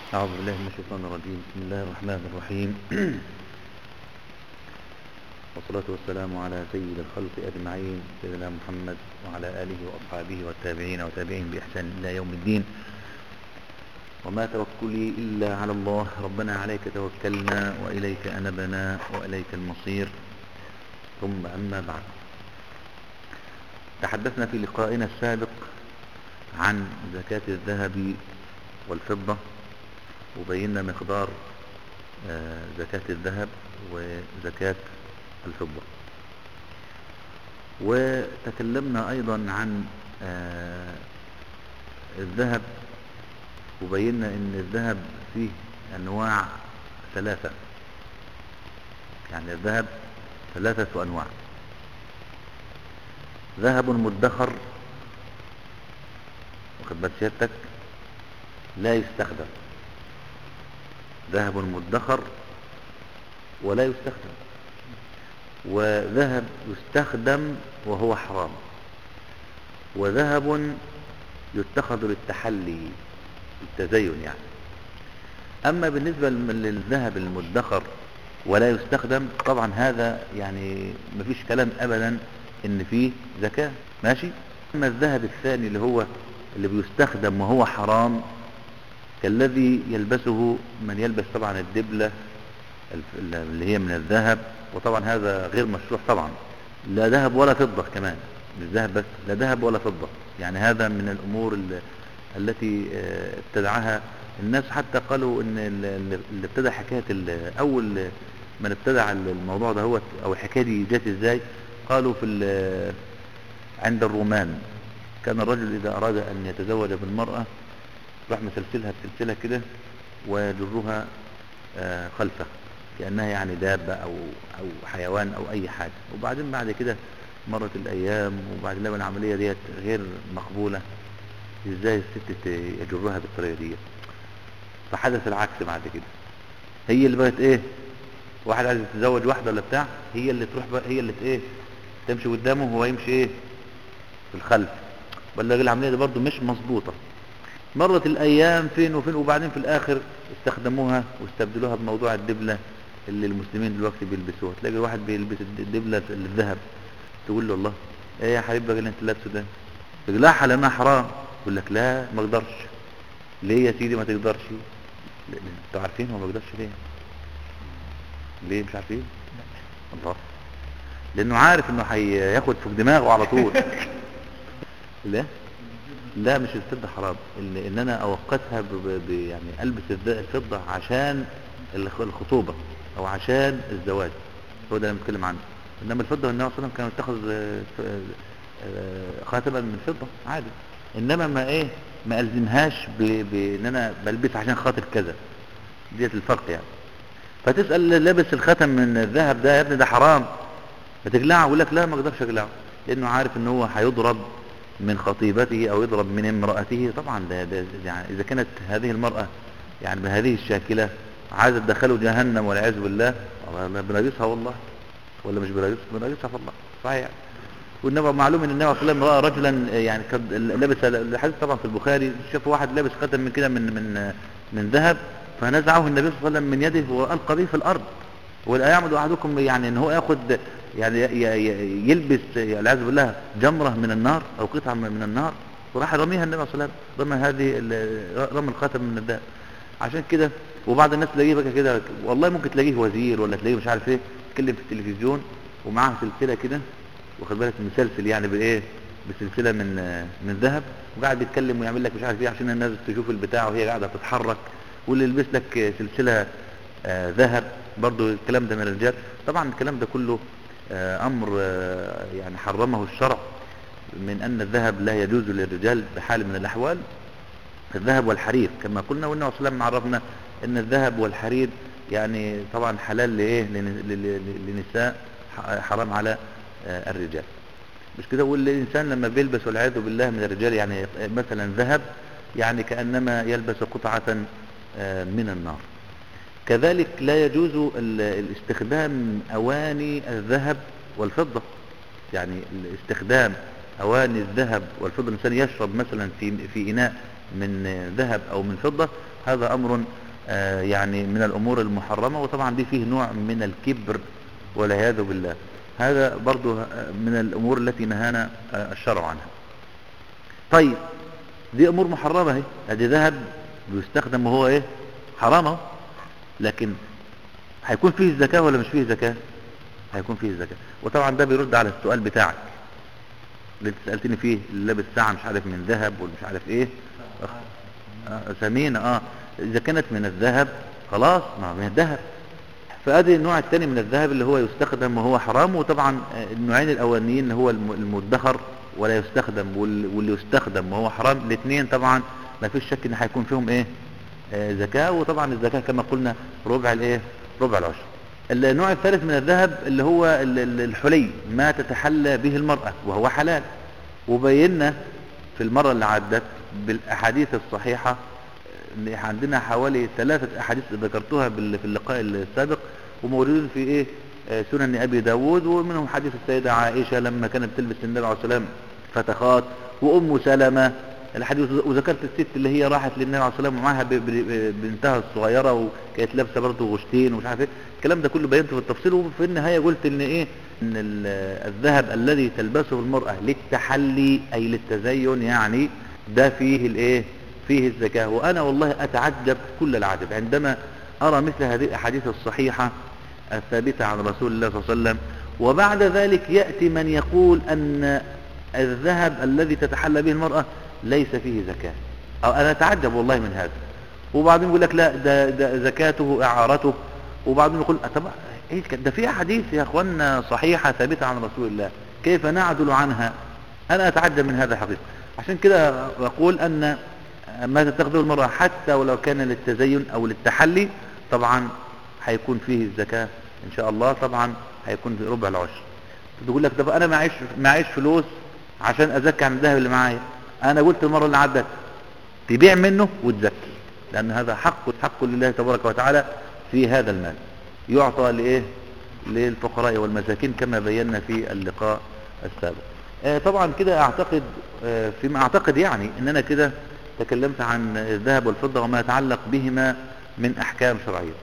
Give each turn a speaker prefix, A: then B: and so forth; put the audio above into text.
A: أعوذ بالله من الشيطان الرجيم بسم الله الرحمن الرحيم والصلاة والسلام على سيد الخلق أجمعين سيدنا محمد وعلى آله وأصحابه والتابعين وتابعين بإحسان إلى يوم الدين وما توكلي إلا على الله ربنا عليك توكلنا وإليك أنبنا وإليك المصير ثم أما بعد تحدثنا في لقائنا السابق عن زكاة الذهب والفضة وبينا مقدار آه، زكاة الذهب وزكاة الفضة وتكلمنا أيضا عن آه، الذهب وبينا ان الذهب فيه انواع ثلاثة يعني الذهب ثلاثة انواع ذهب مدخر واخد بال سيادتك لا يستخدم ذهب مدخر ولا يستخدم وذهب يستخدم وهو حرام وذهب يتخذ للتحلي التزين يعني اما بالنسبة للذهب المدخر ولا يستخدم طبعا هذا يعني مفيش كلام ابدا ان فيه زكاة ماشي اما الذهب الثاني اللي هو اللي بيستخدم وهو حرام كالذي يلبسه من يلبس طبعا الدبلة اللي هي من الذهب وطبعا هذا غير مشروع طبعا لا ذهب ولا فضة كمان مش ذهب بس لا ذهب ولا فضة يعني هذا من الامور اللي التي ابتدعها الناس حتى قالوا ان اللي ابتدع حكاية اول من ابتدع الموضوع ده هو او الحكاية دي جات ازاي قالوا في عند الرومان كان الرجل اذا اراد ان يتزوج بالمرأة راح مسلسلها بسلسلة كده ويجرها خلفه كأنها يعني دابة او او حيوان او اي حاجة وبعدين بعد كده مرت الايام وبعد لما العملية ديت غير مقبولة ازاي الست يجرها بالطريقة دي فحدث العكس بعد كده هي اللي بقت ايه واحد عايز يتزوج واحدة ولا بتاع هي اللي تروح بقى هي اللي ايه تمشي قدامه وهو يمشي ايه في الخلف ولا العملية دي برضو مش مظبوطة مرت الايام فين وفين وبعدين في الاخر استخدموها واستبدلوها بموضوع الدبلة اللي المسلمين دلوقتي بيلبسوها تلاقي واحد بيلبس الدبلة الذهب تقول له الله ايه يا حبيبي اللي انت لابسه ده تقلعها لانها حرام يقول لك لا ما اقدرش ليه يا سيدي ما تقدرش انتوا عارفين هو ما يقدرش ليه ليه مش عارفين الله لانه عارف انه هياخد فوق دماغه على طول لا لا مش الفضة حرام ان, إن انا اوقتها ب... ب... يعني البس الفضة عشان الخطوبة او عشان الزواج هو ده اللي بنتكلم عنه انما الفضة النبي صلى الله عليه وسلم كان يتخذ خاتما من فضة عادي انما ما ايه ما الزمهاش بان انا بلبس عشان خاطر كذا ديت الفرق يعني فتسأل لابس الختم من الذهب ده يا ابني ده حرام فتقلعه يقول لك لا ما اقدرش اقلعه لانه عارف ان هو هيضرب من خطيبته او يضرب من امرأته طبعا ده, ده يعني اذا كانت هذه المرأة يعني بهذه الشاكلة عايزة تدخله جهنم والعياذ بالله بنجيسها والله ولا مش بنجيسها بنجيسها والله صحيح والنبي معلوم ان النبي صلى الله عليه وسلم راى رجلا يعني لابس الحديث طبعا في البخاري شاف واحد لابس ختم من كده من من من ذهب فنزعه النبي صلى الله عليه وسلم من يده والقى به في الارض ولا يعمد احدكم يعني ان هو ياخد يعني يلبس والعياذ بالله جمره من النار او قطعه من النار وراح رميها النبي صلى الله عليه وسلم رمى هذه رمى الخاتم من الذهب عشان كده وبعض الناس تلاقيه بقى كده والله ممكن تلاقيه وزير ولا تلاقيه مش عارف ايه يتكلم في التلفزيون ومعاه سلسله كده واخد بالك مسلسل يعني بايه بسلسله من من ذهب وقاعد يتكلم ويعمل لك مش عارف ايه عشان الناس تشوف البتاع وهي قاعده تتحرك واللي يلبس لك سلسله آه ذهب برضو الكلام ده من الرجال طبعا الكلام ده كله آه امر آه يعني حرمه الشرع من ان الذهب لا يجوز للرجال بحال من الاحوال الذهب والحرير كما قلنا والنبي صلى الله عليه وسلم عرفنا ان الذهب والحرير يعني طبعا حلال لايه لنساء حرام على الرجال مش كده والإنسان لما بيلبس والعياذ بالله من الرجال يعني مثلا ذهب يعني كأنما يلبس قطعة من النار كذلك لا يجوز الاستخدام أواني الذهب والفضة يعني الاستخدام أواني الذهب والفضة الإنسان يشرب مثلا في في إناء من ذهب أو من فضة هذا أمر آه، يعني من الأمور المحرمة وطبعا دي فيه نوع من الكبر والعياذ بالله هذا برضو من الأمور التي نهانا آه، الشرع عنها طيب دي أمور محرمة اهي ادي ذهب بيستخدم وهو ايه حرام اهو لكن هيكون فيه الزكاة ولا مش فيه زكاة هيكون فيه الزكاة وطبعا ده بيرد على السؤال بتاعك اللي انت سألتني فيه اللي لابس ساعة مش عارف من ذهب والمش عارف ايه آه ثمينة اه اذا كانت من الذهب خلاص ما من الذهب فادي النوع الثاني من الذهب اللي هو يستخدم وهو حرام وطبعا آه، النوعين الاولانيين اللي هو الم- المدخر ولا يستخدم وال- واللي يستخدم وهو حرام الاثنين طبعا ما فيش شك ان هيكون فيهم ايه آه، زكاة وطبعا الزكاة كما قلنا ربع الايه ربع العشر النوع الثالث من الذهب اللي هو ال- ال- الحلي ما تتحلى به المرأة وهو حلال وبينا في المرة اللي عدت بالأحاديث الصحيحة اللي عندنا حوالي ثلاثة أحاديث ذكرتها بال- في اللقاء السابق وموجودين في إيه آه، سنن أبي داود ومنهم حديث السيدة عائشة لما كانت تلبس النبي عليه الصلاة والسلام فتخات وأم سلمة الحديث وذكرت الست اللي هي راحت للنبي عليه الصلاة والسلام ومعاها ب- ب- بنتها الصغيرة وكانت لابسة برضه غشتين ومش عارف ايه الكلام ده كله بينته في التفصيل وفي النهاية قلت ان ايه ان ال- الذهب الذي تلبسه المرأة للتحلي اي للتزين يعني ده فيه الايه فيه الزكاة وانا والله اتعجب كل العجب عندما ارى مثل هذه الاحاديث الصحيحة الثابتة عن رسول الله صلى الله عليه وسلم وبعد ذلك يأتي من يقول ان الذهب الذي تتحلى به المرأة ليس فيه زكاة أو أنا أتعجب والله من هذا وبعدين يقول لك لا ده, ده زكاته إعارته وبعدين يقول طب إيه الك- ده في حديث يا أخوانا صحيحة ثابتة عن رسول الله كيف نعدل عنها أنا أتعجب من هذا الحقيقة عشان كده أقول أن ما تتخذه المرأة حتى ولو كان للتزين أو للتحلي طبعا هيكون فيه الزكاة إن شاء الله طبعا هيكون في ربع العشر تقول لك طب انا معيش معيش فلوس عشان ازكي عن الذهب اللي معايا انا قلت المره اللي عدت تبيع منه وتزكي لان هذا حق حق لله تبارك وتعالى في هذا المال يعطى لايه للفقراء والمساكين كما بينا في اللقاء السابق آه طبعا كده اعتقد آه فيما اعتقد يعني ان انا كده تكلمت عن الذهب والفضه وما يتعلق بهما من احكام شرعيه